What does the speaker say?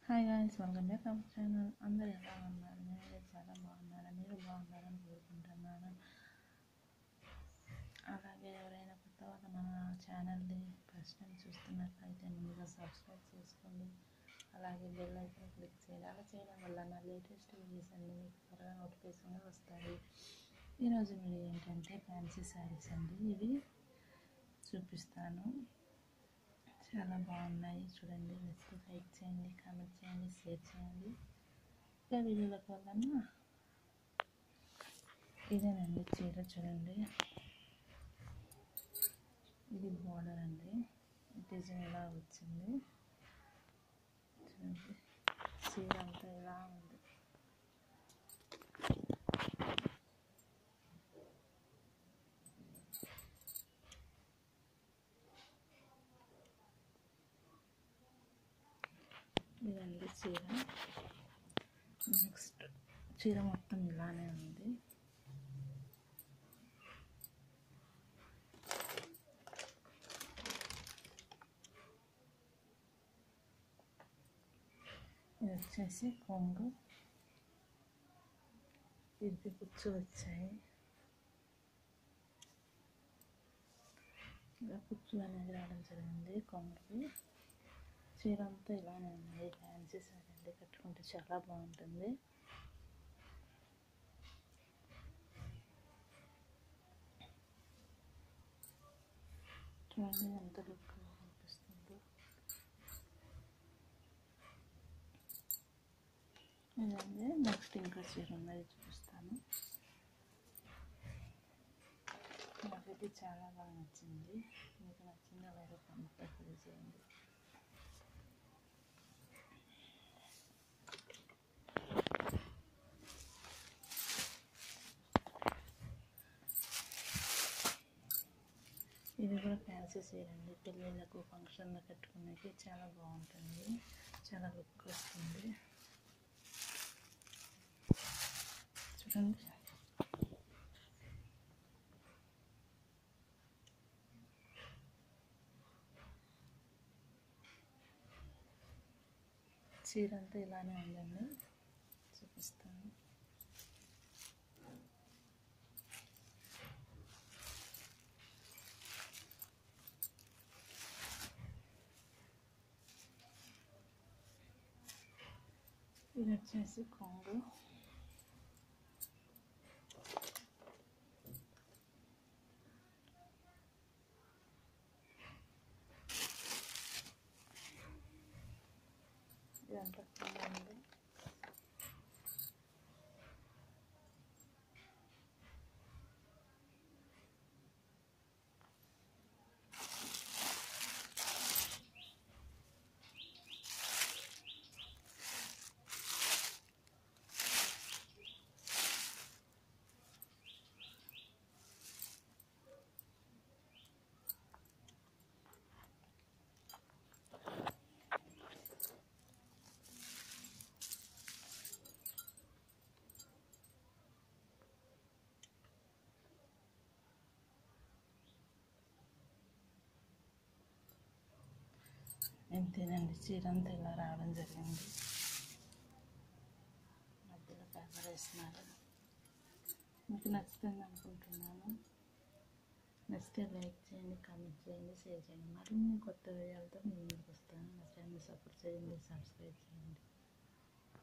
hi guys welcome back our channel అందరు ఎలా ఉన్నారు నేను చాలా బాగున్నాను మీరు బాగున్నారని కోరుకుంటున్నాను అలాగే ఎవరైనా కొత్త వాళ్ళు మన ఛానల్ని ఫస్ట్ టైం చూస్తున్నట్లయితే ముందుగా సబ్స్క్రైబ్ చేసుకోండి అలాగే బెల్ ఐకాన్ క్లిక్ చేయండి అలా చేయడం వల్ల నా లేటెస్ట్ వీడియోస్ అన్నీ మీకు త్వరగా నోటిఫికేషన్గా వస్తాయి ఈరోజు వీడియో ఏంటంటే ఫ్యాన్సీ శారీస్ అండి ఇవి చూపిస్తాను చాలా బాగున్నాయి చూడండి నచ్చితే లైక్ చేయండి కామెంట్ చేయండి షేర్ చేయండి ఇంకా వీడియోలోకి వెళ్ళామా ఇదేనండి చీర చూడండి ఇది బోర్డర్ అండి డిజైన్ ఇలా వచ్చింది చూడండి చీర అంతా ఇలా ఉంది ఇదండి చీర నెక్స్ట్ చీర మొత్తం ఇలానే ఉంది ఇది వచ్చేసి కొంగు ఇది కుచ్చు వచ్చాయి ఇలా కుచ్చు అనేది రావడం జరిగింది కొంగుకి చీర అంతా ఇలానే ఉంది ఫ్యాన్సీ సారీ అండి కట్టుకుంటే చాలా బాగుంటుంది చూడండి ఎంత లుక్ కనిపిస్తుందో ఇదండి నెక్స్ట్ ఇంకా చీర ఉన్నది చూపిస్తాను నాకైతే చాలా బాగా నచ్చింది మీకు నచ్చిందో లేదో కామెంట్లో తెలియజేయండి ఇది కూడా ఫ్యాన్సీ చీర అండి పెళ్ళిళ్ళకు ఫంక్షన్లో కట్టుకునేకి చాలా బాగుంటుంది చాలా లుక్ వస్తుంది చూడండి చీర అంతా ఇలానే ఉందండి చూపిస్తాను ఇది వచ్చేసి కొంగు ఇదంతా కొంగు ఉంది అంతేనండి చీర అంతా ఇలా రావడం జరిగింది మధ్యలో పేపర్ వేస్తున్నారు మీకు నచ్చుతుంది అనుకుంటున్నాను నచ్చితే లైక్ చేయండి కామెంట్ చేయండి షేర్ చేయండి మరిన్ని కొత్త వీడియోలతో మీ ముందుకు వస్తాను నా ఛానల్ సపోర్ట్ చేయండి సబ్స్క్రైబ్ చేయండి